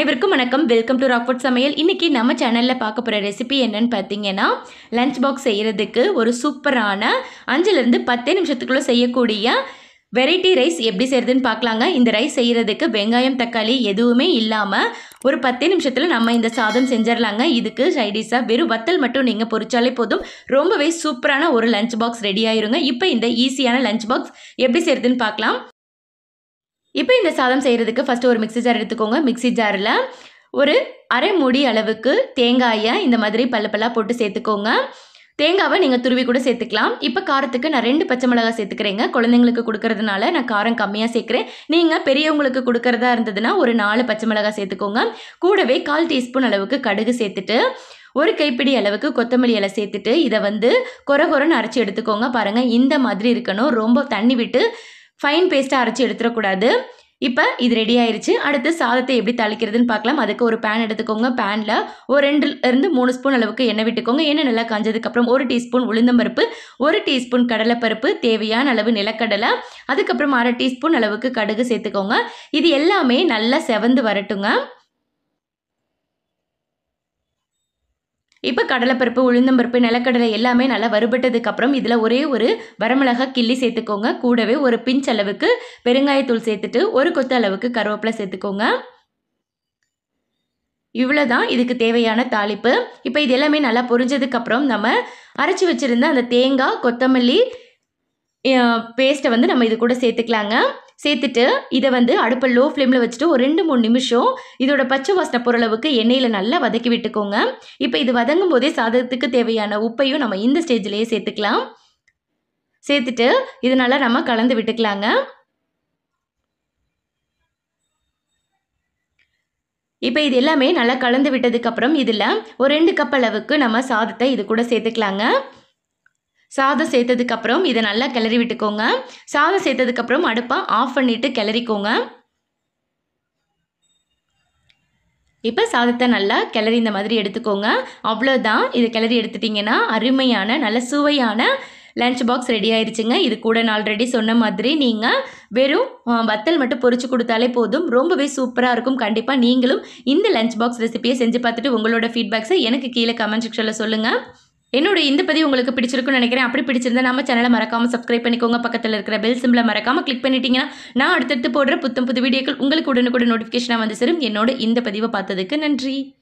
அனைவருக்கும் வணக்கம் welcome to Rockfort சமையல் இன்னைக்கு நம்ம சேனலில் பார்க்க போகிற ரெசிபி என்னன்னு பார்த்தீங்கன்னா லஞ்ச் பாக்ஸ் செய்கிறதுக்கு ஒரு சூப்பரான அஞ்சுலேருந்து பத்தே நிமிஷத்துக்குள்ளே செய்யக்கூடிய வெரைட்டி ரைஸ் எப்படி செய்கிறதுன்னு பார்க்கலாங்க இந்த ரைஸ் செய்கிறதுக்கு வெங்காயம் தக்காளி எதுவுமே இல்லாமல் ஒரு பத்தே நிமிஷத்தில் நம்ம இந்த சாதம் செஞ்சிடலாங்க இதுக்கு சைடிஷாக வெறும் வத்தல் மட்டும் நீங்கள் பொரிச்சாலே போதும் ரொம்பவே சூப்பரான ஒரு லஞ்ச் பாக்ஸ் ரெடி ஆயிருங்க இப்போ இந்த ஈஸியான லஞ்ச் பாக்ஸ் எப்படி செய்கிறதுன்னு பார்க்கலாம் இப்போ இந்த சாதம் செய்கிறதுக்கு ஃபஸ்ட்டு ஒரு மிக்ஸி ஜார் எடுத்துக்கோங்க மிக்ஸி ஜாரில் ஒரு அரை மூடி அளவுக்கு தேங்காயை இந்த மாதிரி பல்ல பல்லாக போட்டு சேர்த்துக்கோங்க தேங்காவை நீங்கள் துருவி கூட சேர்த்துக்கலாம் இப்போ காரத்துக்கு நான் ரெண்டு பச்சை மிளகாய் சேர்த்துக்கிறேங்க குழந்தைங்களுக்கு கொடுக்கறதுனால நான் காரம் கம்மியாக சேர்க்குறேன் நீங்கள் பெரியவங்களுக்கு கொடுக்கறதா இருந்ததுன்னா ஒரு நாலு பச்சை மிளகாய் சேர்த்துக்கோங்க கூடவே கால் டீஸ்பூன் அளவுக்கு கடுகு சேர்த்துட்டு ஒரு கைப்பிடி அளவுக்கு கொத்தமல்லி இலை சேர்த்துட்டு இதை வந்து கொர கொரன்னு அரைச்சி எடுத்துக்கோங்க பாருங்கள் இந்த மாதிரி இருக்கணும் ரொம்ப தண்ணி விட்டு ஃபைன் பேஸ்ட்டாக அரைச்சி எடுத்துடக்கூடாது இப்போ இது ரெடி ஆயிருச்சு அடுத்து சாதத்தை எப்படி தாளிக்கிறதுன்னு பார்க்கலாம் அதுக்கு ஒரு பேன் எடுத்துக்கோங்க பேனில் ஒரு ரெண்டு இருந்து மூணு ஸ்பூன் அளவுக்கு எண்ணெய் விட்டுக்கோங்க எண்ணெய் நல்லா காஞ்சதுக்கப்புறம் ஒரு டீஸ்பூன் உளுந்தம்பருப்பு ஒரு டீஸ்பூன் கடலைப்பருப்பு தேவையான அளவு நிலக்கடலை அதுக்கப்புறம் அரை டீஸ்பூன் அளவுக்கு கடுகு சேர்த்துக்கோங்க இது எல்லாமே நல்லா செவந்து வரட்டுங்க இப்போ கடலைப்பருப்பு உளுந்தம்பருப்பு நிலக்கடலை எல்லாமே நல்லா வறுபட்டதுக்கு அப்புறம் இதில் ஒரே ஒரு வரமிளகா கிள்ளி சேர்த்துக்கோங்க கூடவே ஒரு பிஞ்ச் அளவுக்கு பெருங்காயத்தூள் சேர்த்துட்டு ஒரு கொத்து அளவுக்கு கருவேப்பிலை சேர்த்துக்கோங்க இவ்வளோதான் இதுக்கு தேவையான தாளிப்பு இப்போ இது எல்லாமே நல்லா பொரிஞ்சதுக்கப்புறம் நம்ம அரைச்சி வச்சுருந்த அந்த தேங்காய் கொத்தமல்லி பேஸ்ட்டை வந்து நம்ம இது கூட சேர்த்துக்கலாங்க சேர்த்துட்டு இதை வந்து அடுப்பை லோ ஃப்ளேமில் வச்சுட்டு ஒரு ரெண்டு மூணு நிமிஷம் இதோட பச்சை வாசனை பொருளவுக்கு எண்ணெயில் நல்லா வதக்கி விட்டுக்கோங்க இப்போ இது வதங்கும் போதே சாதத்துக்கு தேவையான உப்பையும் நம்ம இந்த ஸ்டேஜ்லேயே சேர்த்துக்கலாம் சேர்த்துட்டு இது நல்லா நம்ம கலந்து விட்டுக்கலாங்க இப்போ இது எல்லாமே நல்லா கலந்து விட்டதுக்கப்புறம் இதில் ஒரு ரெண்டு கப் அளவுக்கு நம்ம சாதத்தை இது கூட சேர்த்துக்கலாங்க சாதம் சேர்த்ததுக்கப்புறம் இதை நல்லா கிளறி விட்டுக்கோங்க சாதம் சேர்த்ததுக்கப்புறம் அடுப்பை ஆஃப் பண்ணிவிட்டு கிளறிக்கோங்க இப்போ சாதத்தை நல்லா கிளறி இந்த மாதிரி எடுத்துக்கோங்க அவ்வளோதான் இது கிளறி எடுத்துட்டிங்கன்னா அருமையான நல்ல சுவையான லஞ்ச் பாக்ஸ் ரெடி ஆயிடுச்சுங்க இது கூட நான் ஆல்ரெடி சொன்ன மாதிரி நீங்கள் வெறும் வத்தல் மட்டும் பொரிச்சு கொடுத்தாலே போதும் ரொம்பவே சூப்பராக இருக்கும் கண்டிப்பாக நீங்களும் இந்த லஞ்ச் பாக்ஸ் ரெசிபியை செஞ்சு பார்த்துட்டு உங்களோட ஃபீட்பேக்ஸை எனக்கு கீழே கமெண்ட் செக்ஷனில் சொல்லுங்கள் என்னோட இந்த பதிவு உங்களுக்கு பிடிச்சிருக்குன்னு நினைக்கிறேன் அப்படி பிடிச்சிருந்தா நம்ம சேனலை மறக்காமல் சப்ஸ்கிரைப் பண்ணிக்கோங்க பக்கத்தில் இருக்கிற பெல் சிம்பிளை மறக்காமல் கிளிக் பண்ணிட்டீங்கன்னா நான் அடுத்தடுத்து போடுற புத்தம் புது வீடியோக்கள் உங்களுக்கு உடனுக்குடன் நோட்டிஃபிகேஷனாக வந்து சேரும் என்னோட இந்த பதிவை பார்த்ததுக்கு நன்றி